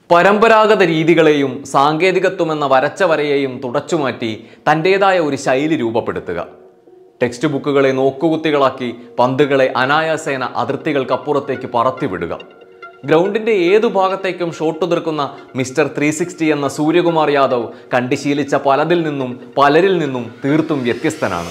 പരമ്പരാഗത രീതികളെയും സാങ്കേതികത്വം എന്ന വരച്ച വരയെയും തുടച്ചുമാറ്റി തൻ്റെതായ ഒരു ശൈലി രൂപപ്പെടുത്തുക ടെക്സ്റ്റ് ബുക്കുകളെ നോക്കുകുത്തികളാക്കി പന്തുകളെ അനായാസേന അതിർത്തികൾക്കപ്പുറത്തേക്ക് പറത്തിവിടുക ഗ്രൗണ്ടിന്റെ ഏതു ഭാഗത്തേക്കും ഷോട്ട് തീർക്കുന്ന മിസ്റ്റർ ത്രീ സിക്സ്റ്റി എന്ന സൂര്യകുമാർ യാദവ് കണ്ടിശീലിച്ച പലതിൽ നിന്നും പലരിൽ നിന്നും തീർത്തും വ്യത്യസ്തനാണ്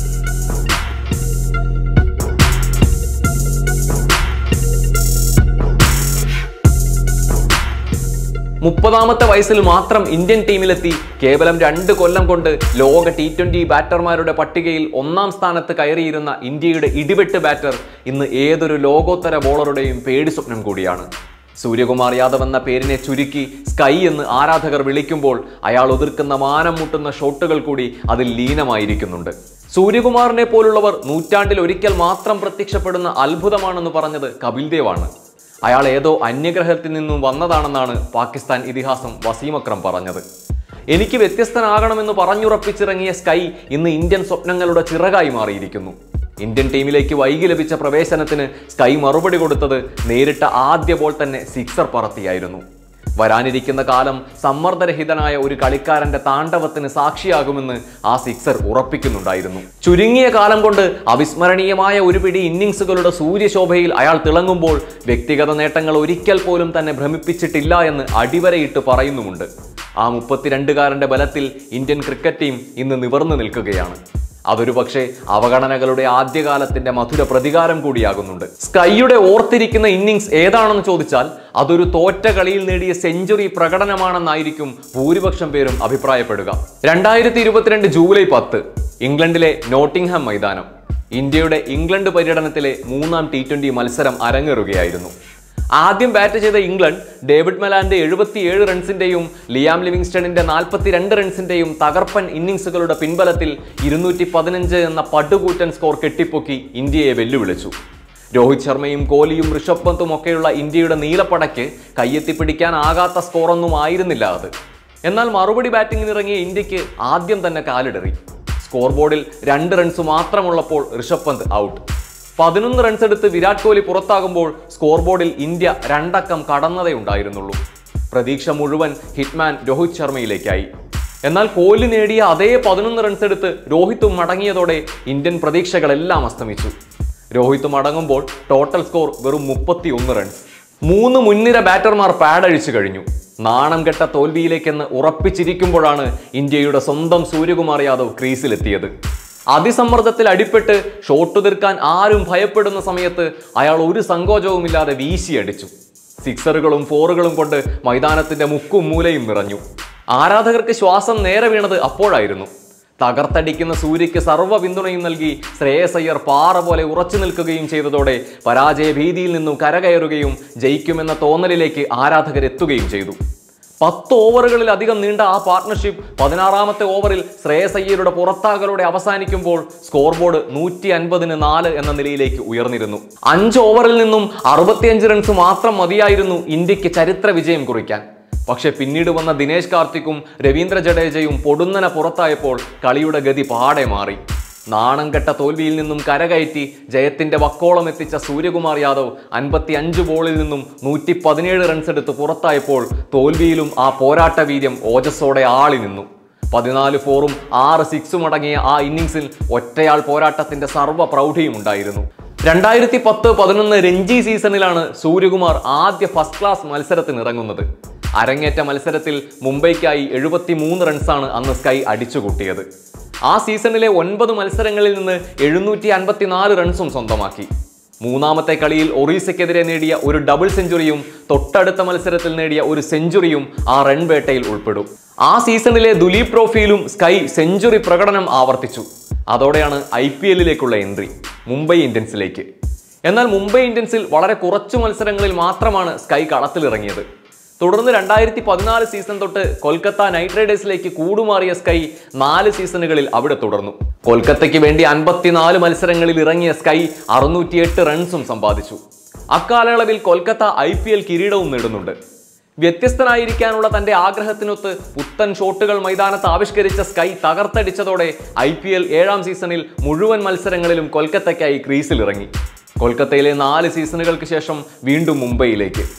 മുപ്പതാമത്തെ വയസ്സിൽ മാത്രം ഇന്ത്യൻ ടീമിലെത്തി കേവലം രണ്ട് കൊല്ലം കൊണ്ട് ലോക ടി ട്വന്റി ബാറ്റർമാരുടെ പട്ടികയിൽ ഒന്നാം സ്ഥാനത്ത് കയറിയിരുന്ന ഇന്ത്യയുടെ ഇടിവെട്ട് ബാറ്റർ ഇന്ന് ഏതൊരു ലോകോത്തര ബോളറുടെയും പേടി സ്വപ്നം കൂടിയാണ് സൂര്യകുമാർ യാദവ് എന്ന പേരിനെ ചുരുക്കി സ്കൈ എന്ന് ആരാധകർ വിളിക്കുമ്പോൾ അയാൾ ഉതിർക്കുന്ന മാനം മുട്ടുന്ന ഷോട്ടുകൾ കൂടി അതിൽ ലീനമായിരിക്കുന്നുണ്ട് സൂര്യകുമാറിനെ പോലുള്ളവർ നൂറ്റാണ്ടിൽ ഒരിക്കൽ മാത്രം പ്രത്യക്ഷപ്പെടുന്ന അത്ഭുതമാണെന്ന് പറഞ്ഞത് കപിൽ ദേവാണ് അയാൾ ഏതോ അന്യഗ്രഹത്തിൽ നിന്നും വന്നതാണെന്നാണ് പാകിസ്ഥാൻ ഇതിഹാസം വസീം അക്രം പറഞ്ഞത് എനിക്ക് വ്യത്യസ്തനാകണമെന്ന് പറഞ്ഞുറപ്പിച്ചിറങ്ങിയ സ്കൈ ഇന്ന് ഇന്ത്യൻ സ്വപ്നങ്ങളുടെ ചിറകായി മാറിയിരിക്കുന്നു ഇന്ത്യൻ ടീമിലേക്ക് വൈകി ലഭിച്ച പ്രവേശനത്തിന് സ്കൈ മറുപടി കൊടുത്തത് നേരിട്ട ആദ്യ ബോൾ തന്നെ സിക്സർ പറത്തിയായിരുന്നു വരാനിരിക്കുന്ന കാലം സമ്മർദ്ദരഹിതനായ ഒരു കളിക്കാരന്റെ താണ്ഡവത്തിന് സാക്ഷിയാകുമെന്ന് ആ സിക്സർ ഉറപ്പിക്കുന്നുണ്ടായിരുന്നു ചുരുങ്ങിയ കാലം കൊണ്ട് അവിസ്മരണീയമായ ഒരു പിടി ഇന്നിങ്സുകളുടെ സൂര്യശോഭയിൽ അയാൾ തിളങ്ങുമ്പോൾ വ്യക്തിഗത നേട്ടങ്ങൾ ഒരിക്കൽ പോലും തന്നെ ഭ്രമിപ്പിച്ചിട്ടില്ല എന്ന് അടിവരയിട്ട് പറയുന്നുമുണ്ട് ആ മുപ്പത്തിരണ്ടുകാരന്റെ ബലത്തിൽ ഇന്ത്യൻ ക്രിക്കറ്റ് ടീം ഇന്ന് നിവർന്നു നിൽക്കുകയാണ് അതൊരു പക്ഷേ അവഗണനകളുടെ ആദ്യകാലത്തിന്റെ മധുര പ്രതികാരം കൂടിയാകുന്നുണ്ട് സ്കൈയുടെ ഓർത്തിരിക്കുന്ന ഇന്നിങ്സ് ഏതാണെന്ന് ചോദിച്ചാൽ അതൊരു തോറ്റ കളിയിൽ നേടിയ സെഞ്ചുറി പ്രകടനമാണെന്നായിരിക്കും ഭൂരിപക്ഷം പേരും അഭിപ്രായപ്പെടുക രണ്ടായിരത്തി ഇരുപത്തിരണ്ട് ജൂലൈ പത്ത് ഇംഗ്ലണ്ടിലെ നോട്ടിംഗ്ഹാം മൈതാനം ഇന്ത്യയുടെ ഇംഗ്ലണ്ട് പര്യടനത്തിലെ മൂന്നാം ടി ട്വന്റി മത്സരം അരങ്ങേറുകയായിരുന്നു ആദ്യം ബാറ്റ് ചെയ്ത ഇംഗ്ലണ്ട് ഡേവിഡ് മെലാന്റെ എഴുപത്തിയേഴ് റൺസിന്റെയും ലിയാം ലിവിങ്സ്റ്റണിന്റെ നാൽപ്പത്തിരണ്ട് റൺസിന്റെയും തകർപ്പൻ ഇന്നിങ്സുകളുടെ പിൻബലത്തിൽ ഇരുന്നൂറ്റി പതിനഞ്ച് എന്ന പടുകൂറ്റൻ സ്കോർ കെട്ടിപ്പൊക്കി ഇന്ത്യയെ വെല്ലുവിളിച്ചു രോഹിത് ശർമ്മയും കോഹ്ലിയും ഋഷഭ് പന്തും ഒക്കെയുള്ള ഇന്ത്യയുടെ നീലപ്പടയ്ക്ക് കയ്യെത്തിപ്പിടിക്കാനാകാത്ത സ്കോറൊന്നും ആയിരുന്നില്ല അത് എന്നാൽ മറുപടി ബാറ്റിംഗിന് ഇറങ്ങിയ ഇന്ത്യക്ക് ആദ്യം തന്നെ കാലിടറി സ്കോർ ബോർഡിൽ രണ്ട് റൺസ് മാത്രമുള്ളപ്പോൾ ഋഷഭ് പന്ത് ഔട്ട് പതിനൊന്ന് റൺസ് എടുത്ത് വിരാട് കോഹ്ലി പുറത്താകുമ്പോൾ സ്കോർ ബോർഡിൽ ഇന്ത്യ രണ്ടക്കം കടന്നതേ ഉണ്ടായിരുന്നുള്ളൂ പ്രതീക്ഷ മുഴുവൻ ഹിറ്റ്മാൻ രോഹിത് ശർമ്മയിലേക്കായി എന്നാൽ കോഹ്ലി നേടിയ അതേ പതിനൊന്ന് റൺസ് എടുത്ത് രോഹിത്തും മടങ്ങിയതോടെ ഇന്ത്യൻ പ്രതീക്ഷകളെല്ലാം അസ്തമിച്ചു രോഹിത്ത് മടങ്ങുമ്പോൾ ടോട്ടൽ സ്കോർ വെറും മുപ്പത്തി ഒന്ന് റൺസ് മൂന്ന് മുൻനിര ബാറ്റർമാർ പാഡഴിച്ചു കഴിഞ്ഞു നാണം കെട്ട തോൽവിയിലേക്കെന്ന് ഉറപ്പിച്ചിരിക്കുമ്പോഴാണ് ഇന്ത്യയുടെ സ്വന്തം സൂര്യകുമാർ യാദവ് ക്രീസിലെത്തിയത് അതിസമ്മർദ്ദത്തിൽ അടിപ്പെട്ട് ഷോട്ട് തീർക്കാൻ ആരും ഭയപ്പെടുന്ന സമയത്ത് അയാൾ ഒരു സങ്കോചവുമില്ലാതെ വീശിയടിച്ചു സിക്സറുകളും ഫോറുകളും കൊണ്ട് മൈതാനത്തിന്റെ മുക്കും മൂലയും നിറഞ്ഞു ആരാധകർക്ക് ശ്വാസം നേരെ വീണത് അപ്പോഴായിരുന്നു തകർത്തടിക്കുന്ന സൂര്യയ്ക്ക് സർവ്വ പിന്തുണയും നൽകി ശ്രേയസ് അയ്യർ പാറ പോലെ ഉറച്ചു നിൽക്കുകയും ചെയ്തതോടെ പരാജയ ഭീതിയിൽ നിന്നും കരകയറുകയും ജയിക്കുമെന്ന തോന്നലിലേക്ക് ആരാധകരെത്തുകയും ചെയ്തു പത്ത് ഓവറുകളിലധികം നീണ്ട ആ പാർട്ണർഷിപ്പ് പതിനാറാമത്തെ ഓവറിൽ ശ്രേയസ് അയ്യരുടെ പുറത്താകലോടെ അവസാനിക്കുമ്പോൾ സ്കോർ ബോർഡ് നൂറ്റി അൻപതിന് നാല് എന്ന നിലയിലേക്ക് ഉയർന്നിരുന്നു അഞ്ച് ഓവറിൽ നിന്നും അറുപത്തിയഞ്ച് റൺസ് മാത്രം മതിയായിരുന്നു ഇന്ത്യക്ക് ചരിത്ര വിജയം കുറിക്കാൻ പക്ഷെ പിന്നീട് വന്ന ദിനേശ് കാർത്തിക്കും രവീന്ദ്ര ജഡേജയും പൊടുന്നനെ പുറത്തായപ്പോൾ കളിയുടെ ഗതി പാടെ മാറി നാണം കെട്ട തോൽവിയിൽ നിന്നും കരകയറ്റി ജയത്തിന്റെ വക്കോളം എത്തിച്ച സൂര്യകുമാർ യാദവ് അൻപത്തി അഞ്ച് ബോളിൽ നിന്നും നൂറ്റി പതിനേഴ് റൺസ് എടുത്ത് പുറത്തായപ്പോൾ തോൽവിയിലും ആ പോരാട്ട വീര്യം ഓജസ്സോടെ ആളി നിന്നു പതിനാല് ഫോറും ആറ് സിക്സും അടങ്ങിയ ആ ഇന്നിങ്സിൽ ഒറ്റയാൾ പോരാട്ടത്തിന്റെ സർവ്വ പ്രൗഢിയും ഉണ്ടായിരുന്നു രണ്ടായിരത്തി പത്ത് പതിനൊന്ന് രഞ്ജി സീസണിലാണ് സൂര്യകുമാർ ആദ്യ ഫസ്റ്റ് ക്ലാസ് മത്സരത്തിന് ഇറങ്ങുന്നത് അരങ്ങേറ്റ മത്സരത്തിൽ മുംബൈക്കായി എഴുപത്തി മൂന്ന് റൺസാണ് അന്ന് സ്കൈ അടിച്ചുകൂട്ടിയത് ആ സീസണിലെ ഒൻപത് മത്സരങ്ങളിൽ നിന്ന് എഴുന്നൂറ്റി അൻപത്തിനാല് റൺസും സ്വന്തമാക്കി മൂന്നാമത്തെ കളിയിൽ ഒറീസയ്ക്കെതിരെ നേടിയ ഒരു ഡബിൾ സെഞ്ചുറിയും തൊട്ടടുത്ത മത്സരത്തിൽ നേടിയ ഒരു സെഞ്ചുറിയും ആ റൺ വേട്ടയിൽ ഉൾപ്പെടും ആ സീസണിലെ ദുലീപ് ട്രോഫിയിലും സ്കൈ സെഞ്ചുറി പ്രകടനം ആവർത്തിച്ചു അതോടെയാണ് ഐ പി എല്ലിലേക്കുള്ള എൻട്രി മുംബൈ ഇന്ത്യൻസിലേക്ക് എന്നാൽ മുംബൈ ഇന്ത്യൻസിൽ വളരെ കുറച്ചു മത്സരങ്ങളിൽ മാത്രമാണ് സ്കൈ കളത്തിലിറങ്ങിയത് തുടർന്ന് രണ്ടായിരത്തി പതിനാല് സീസൺ തൊട്ട് കൊൽക്കത്ത നൈറ്റ് റൈഡേഴ്സിലേക്ക് കൂടുമാറിയ സ്കൈ നാല് സീസണുകളിൽ അവിടെ തുടർന്നു കൊൽക്കത്തയ്ക്ക് വേണ്ടി അൻപത്തിനാല് മത്സരങ്ങളിൽ ഇറങ്ങിയ സ്കൈ അറുന്നൂറ്റിയെട്ട് റൺസും സമ്പാദിച്ചു അക്കാലയളവിൽ കൊൽക്കത്ത ഐ പി എൽ കിരീടവും നേടുന്നുണ്ട് വ്യത്യസ്തനായിരിക്കാനുള്ള തന്റെ ആഗ്രഹത്തിനൊത്ത് പുത്തൻ ഷോട്ടുകൾ മൈതാനത്ത് ആവിഷ്കരിച്ച സ്കൈ തകർത്തടിച്ചതോടെ ഐ പി എൽ ഏഴാം സീസണിൽ മുഴുവൻ മത്സരങ്ങളിലും കൊൽക്കത്തയ്ക്കായി ക്രീസിലിറങ്ങി കൊൽക്കത്തയിലെ നാല് സീസണുകൾക്ക് ശേഷം വീണ്ടും മുംബൈയിലേക്ക്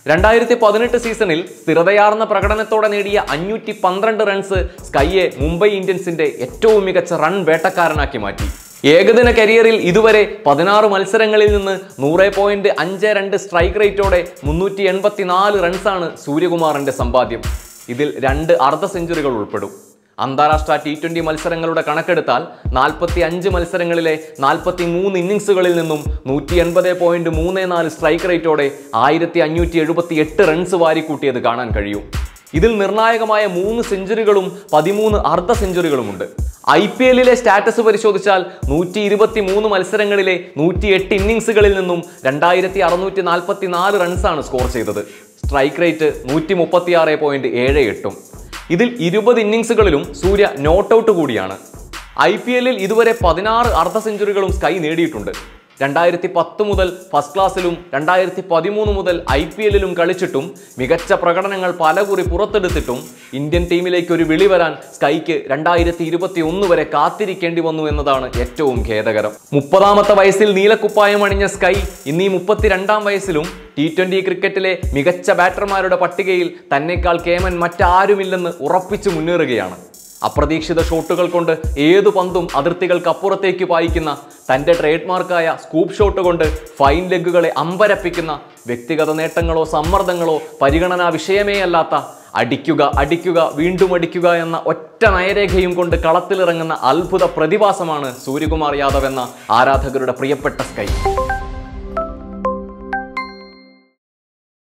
രണ്ടായിരത്തി പതിനെട്ട് സീസണിൽ സ്ഥിരതയാർന്ന പ്രകടനത്തോടെ നേടിയ അഞ്ഞൂറ്റി പന്ത്രണ്ട് റൺസ് സ്കൈയെ മുംബൈ ഇന്ത്യൻസിന്റെ ഏറ്റവും മികച്ച റൺ വേട്ടക്കാരനാക്കി മാറ്റി ഏകദിന കരിയറിൽ ഇതുവരെ പതിനാറ് മത്സരങ്ങളിൽ നിന്ന് നൂറ് പോയിന്റ് അഞ്ച് രണ്ട് സ്ട്രൈക്ക് റേറ്റോടെ മുന്നൂറ്റി എൺപത്തിനാല് റൺസാണ് സൂര്യകുമാറിന്റെ സമ്പാദ്യം ഇതിൽ രണ്ട് അർദ്ധ സെഞ്ചുറികൾ ഉൾപ്പെടും അന്താരാഷ്ട്ര ടി ട്വന്റി മത്സരങ്ങളുടെ കണക്കെടുത്താൽ നാൽപ്പത്തി അഞ്ച് മത്സരങ്ങളിലെ നാൽപ്പത്തി മൂന്ന് ഇന്നിങ്സുകളിൽ നിന്നും നൂറ്റി എൺപത് പോയിന്റ് മൂന്ന് നാല് സ്ട്രൈക്ക് റേറ്റോടെ ആയിരത്തി അഞ്ഞൂറ്റി എഴുപത്തി എട്ട് റൺസ് വാരിക്കൂട്ടിയത് കാണാൻ കഴിയും ഇതിൽ നിർണായകമായ മൂന്ന് സെഞ്ചുറികളും പതിമൂന്ന് അർദ്ധ സെഞ്ചുറികളുമുണ്ട് ഐ പി എല്ലിലെ സ്റ്റാറ്റസ് പരിശോധിച്ചാൽ നൂറ്റി ഇരുപത്തി മൂന്ന് മത്സരങ്ങളിലെ നൂറ്റി എട്ട് ഇന്നിങ്സുകളിൽ നിന്നും രണ്ടായിരത്തി അറുന്നൂറ്റി നാൽപ്പത്തി നാല് റൺസാണ് സ്കോർ ചെയ്തത് സ്ട്രൈക്ക് റേറ്റ് നൂറ്റി മുപ്പത്തി ആറ് പോയിന്റ് ഏഴ് എട്ടും ഇതിൽ ഇരുപത് ഇന്നിങ്സുകളിലും സൂര്യ നോട്ട് ഔട്ട് കൂടിയാണ് ഐ പി എല്ലിൽ ഇതുവരെ പതിനാറ് അർദ്ധ സെഞ്ചുറികളും സ്കൈ നേടിയിട്ടുണ്ട് രണ്ടായിരത്തി പത്ത് മുതൽ ഫസ്റ്റ് ക്ലാസ്സിലും രണ്ടായിരത്തി പതിമൂന്ന് മുതൽ ഐ പി എല്ലിലും കളിച്ചിട്ടും മികച്ച പ്രകടനങ്ങൾ പലകുറി പുറത്തെടുത്തിട്ടും ഇന്ത്യൻ ടീമിലേക്ക് ഒരു വിളി വരാൻ സ്കൈക്ക് രണ്ടായിരത്തി ഇരുപത്തി ഒന്ന് വരെ കാത്തിരിക്കേണ്ടി വന്നു എന്നതാണ് ഏറ്റവും ഖേദകരം മുപ്പതാമത്തെ വയസ്സിൽ നീലക്കുപ്പായം അണിഞ്ഞ സ്കൈ ഇന്നീ മുപ്പത്തിരണ്ടാം വയസ്സിലും ടി ട്വന്റി ക്രിക്കറ്റിലെ മികച്ച ബാറ്റർമാരുടെ പട്ടികയിൽ തന്നെക്കാൾ കേമൻ മറ്റാരുമില്ലെന്ന് ഉറപ്പിച്ചു മുന്നേറുകയാണ് അപ്രതീക്ഷിത ഷോട്ടുകൾ കൊണ്ട് ഏതു പന്തും അതിർത്തികൾക്കപ്പുറത്തേക്ക് പായിക്കുന്ന തന്റെ ട്രേഡ് മാർക്കായ സ്കൂപ്പ് ഷോട്ട് കൊണ്ട് ഫൈൻ ലെഗുകളെ അമ്പരപ്പിക്കുന്ന വ്യക്തിഗത നേട്ടങ്ങളോ സമ്മർദ്ദങ്ങളോ പരിഗണനാ വിഷയമേ അല്ലാത്ത അടിക്കുക അടിക്കുക വീണ്ടും അടിക്കുക എന്ന ഒറ്റ നയരേഖയും കൊണ്ട് കളത്തിലിറങ്ങുന്ന അത്ഭുത പ്രതിഭാസമാണ് സൂര്യകുമാർ യാദവ് എന്ന ആരാധകരുടെ പ്രിയപ്പെട്ട സ്കൈ